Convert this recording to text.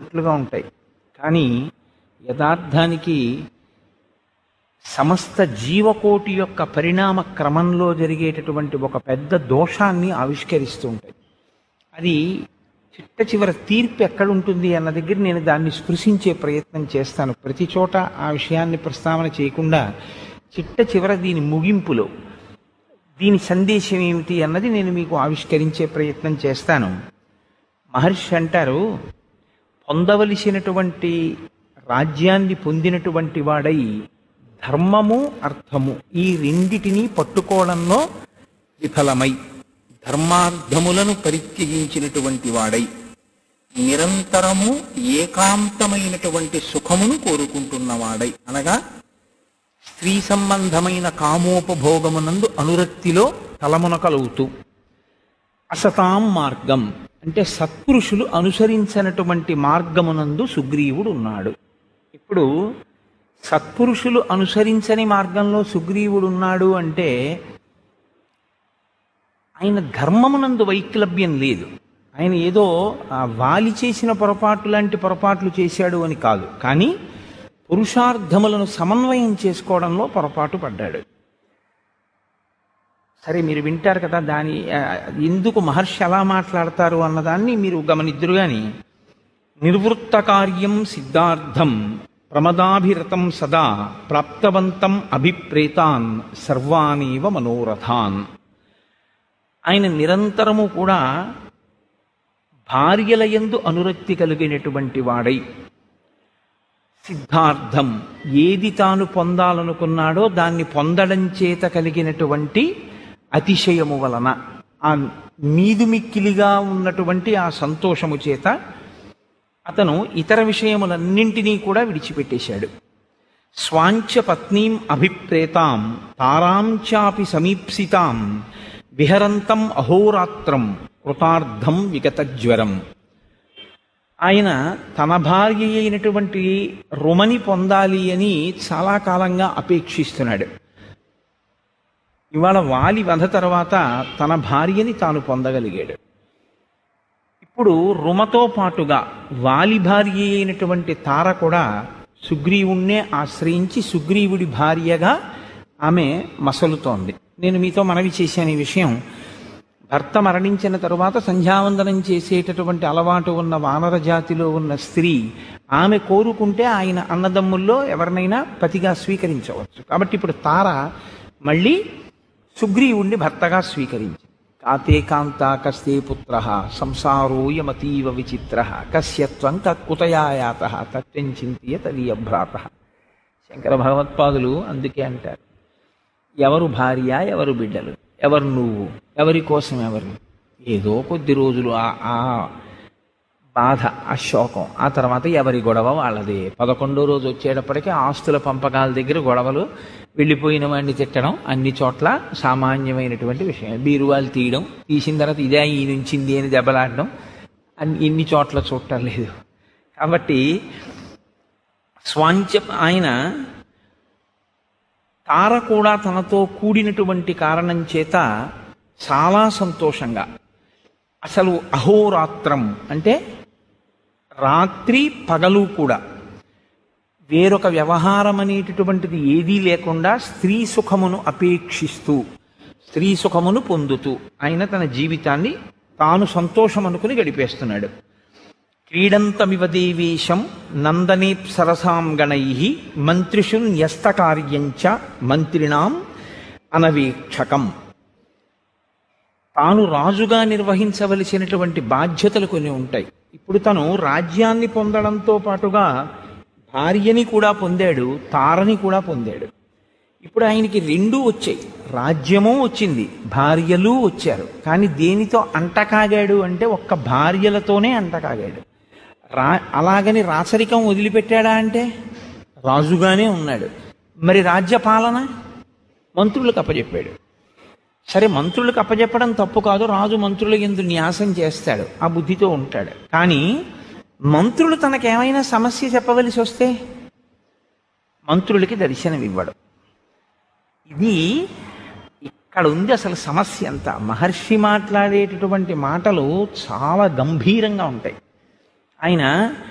చెప్పినట్లుగా ఉంటాయి కానీ యథార్థానికి సమస్త జీవకోటి యొక్క పరిణామ క్రమంలో జరిగేటటువంటి ఒక పెద్ద దోషాన్ని ఆవిష్కరిస్తూ ఉంటాయి అది చిట్ట చివర తీర్పు ఎక్కడ ఉంటుంది అన్న దగ్గర నేను దాన్ని స్పృశించే ప్రయత్నం చేస్తాను ప్రతి చోట ఆ విషయాన్ని ప్రస్తావన చేయకుండా చిట్ట చివర దీని ముగింపులో దీని సందేశం ఏమిటి అన్నది నేను మీకు ఆవిష్కరించే ప్రయత్నం చేస్తాను మహర్షి అంటారు పొందవలసినటువంటి రాజ్యాన్ని పొందినటువంటి వాడై ధర్మము అర్థము ఈ రెండిటిని పట్టుకోవడంలో విఫలమై ధర్మార్థములను పరిత్యజించినటువంటి వాడై నిరంతరము ఏకాంతమైనటువంటి సుఖమును కోరుకుంటున్నవాడై అనగా స్త్రీ సంబంధమైన కామోపభోగమునందు అనురక్తిలో తలమునకలవుతూ అసతాం మార్గం అంటే సత్పురుషులు అనుసరించినటువంటి మార్గమునందు సుగ్రీవుడు ఉన్నాడు ఇప్పుడు సత్పురుషులు అనుసరించని మార్గంలో సుగ్రీవుడు ఉన్నాడు అంటే ఆయన ధర్మమునందు వైక్లభ్యం లేదు ఆయన ఏదో ఆ వాలి చేసిన పొరపాటు లాంటి పొరపాట్లు చేశాడు అని కాదు కానీ పురుషార్థములను సమన్వయం చేసుకోవడంలో పొరపాటు పడ్డాడు సరే మీరు వింటారు కదా దాని ఆ, ఎందుకు మహర్షి ఎలా మాట్లాడతారు అన్నదాన్ని మీరు గమనిద్దురు గాని నిర్వృత్త కార్యం సిద్ధార్థం ప్రమదాభిరతం సదా ప్రాప్తవంతం అభిప్రేతాన్ సర్వానీవ మనోరథాన్ ఆయన నిరంతరము కూడా భార్యల యందు అనురక్తి కలిగినటువంటి వాడై సిద్ధార్థం ఏది తాను పొందాలనుకున్నాడో దాన్ని పొందడం చేత కలిగినటువంటి అతిశయము వలన ఆ మీదుమిక్కిలిగా ఉన్నటువంటి ఆ సంతోషము చేత అతను ఇతర విషయములన్నింటినీ కూడా విడిచిపెట్టేశాడు స్వాంచ పత్నీం అభిప్రేతాం తారాం చాపి సమీప్సితాం విహరంతం అహోరాత్రం కృతార్థం విగతజ్వరం ఆయన తన భార్య అయినటువంటి రుమని పొందాలి అని చాలా కాలంగా అపేక్షిస్తున్నాడు ఇవాళ వాలి వధ తర్వాత తన భార్యని తాను పొందగలిగాడు ఇప్పుడు రుమతో పాటుగా వాలి భార్య అయినటువంటి తార కూడా సుగ్రీవుణ్ణే ఆశ్రయించి సుగ్రీవుడి భార్యగా ఆమె మసలుతోంది నేను మీతో మనవి చేశాను ఈ విషయం భర్త మరణించిన తరువాత సంధ్యావందనం చేసేటటువంటి అలవాటు ఉన్న వానర జాతిలో ఉన్న స్త్రీ ఆమె కోరుకుంటే ఆయన అన్నదమ్ముల్లో ఎవరినైనా పతిగా స్వీకరించవచ్చు కాబట్టి ఇప్పుడు తార మళ్ళీ సుగ్రీవుణ్ణి భర్తగా స్వీకరించింది కాతే కాంత కస్తే పుత్ర సంసారోయమతీవ విచిత్ర కస్యత్వం కుతయాయాత తత్వం చింతియ తదీయభ్రాత శంకర భగవత్పాదులు అందుకే అంటారు ఎవరు భార్య ఎవరు బిడ్డలు ఎవరు నువ్వు ఎవరి కోసం ఎవరు ఏదో కొద్ది రోజులు ఆ ఆ బాధ ఆ శోకం ఆ తర్వాత ఎవరి గొడవ వాళ్ళదే పదకొండో రోజు వచ్చేటప్పటికి ఆస్తుల పంపకాల దగ్గర గొడవలు వెళ్ళిపోయిన వాడిని తిట్టడం అన్ని చోట్ల సామాన్యమైనటువంటి విషయం బీరువాలు తీయడం తీసిన తర్వాత ఇదే ఈ నుంచింది అని దెబ్బలాడడం అన్ని ఇన్ని చోట్ల చూడటం లేదు కాబట్టి స్వాంచ ఆయన తార కూడా తనతో కూడినటువంటి కారణం చేత చాలా సంతోషంగా అసలు అహోరాత్రం అంటే రాత్రి పగలు కూడా వేరొక వ్యవహారం అనేటటువంటిది ఏదీ లేకుండా స్త్రీ సుఖమును అపేక్షిస్తూ స్త్రీ సుఖమును పొందుతూ ఆయన తన జీవితాన్ని తాను సంతోషం అనుకుని గడిపేస్తున్నాడు క్రీడంతమివ దేవేశం నందనేప్సరసాం గణై మంత్రిషు న్యస్తకార్యంచ మంత్రిణాం అనవేక్షకం తాను రాజుగా నిర్వహించవలసినటువంటి బాధ్యతలు కొన్ని ఉంటాయి ఇప్పుడు తను రాజ్యాన్ని పొందడంతో పాటుగా భార్యని కూడా పొందాడు తారని కూడా పొందాడు ఇప్పుడు ఆయనకి రెండూ వచ్చాయి రాజ్యము వచ్చింది భార్యలు వచ్చారు కానీ దేనితో అంటకాగాడు అంటే ఒక్క భార్యలతోనే అంటకాగాడు రా అలాగని రాచరికం వదిలిపెట్టాడా అంటే రాజుగానే ఉన్నాడు మరి రాజ్యపాలన మంత్రులకు అప్పచెప్పాడు సరే మంత్రులకు అప్పచెప్పడం తప్పు కాదు రాజు మంత్రుల ఎందు న్యాసం చేస్తాడు ఆ బుద్ధితో ఉంటాడు కానీ మంత్రులు తనకేమైనా సమస్య చెప్పవలసి వస్తే మంత్రులకి దర్శనం ఇవ్వడు ఇది ఇక్కడ ఉంది అసలు సమస్య అంతా మహర్షి మాట్లాడేటటువంటి మాటలు చాలా గంభీరంగా ఉంటాయి ఆయన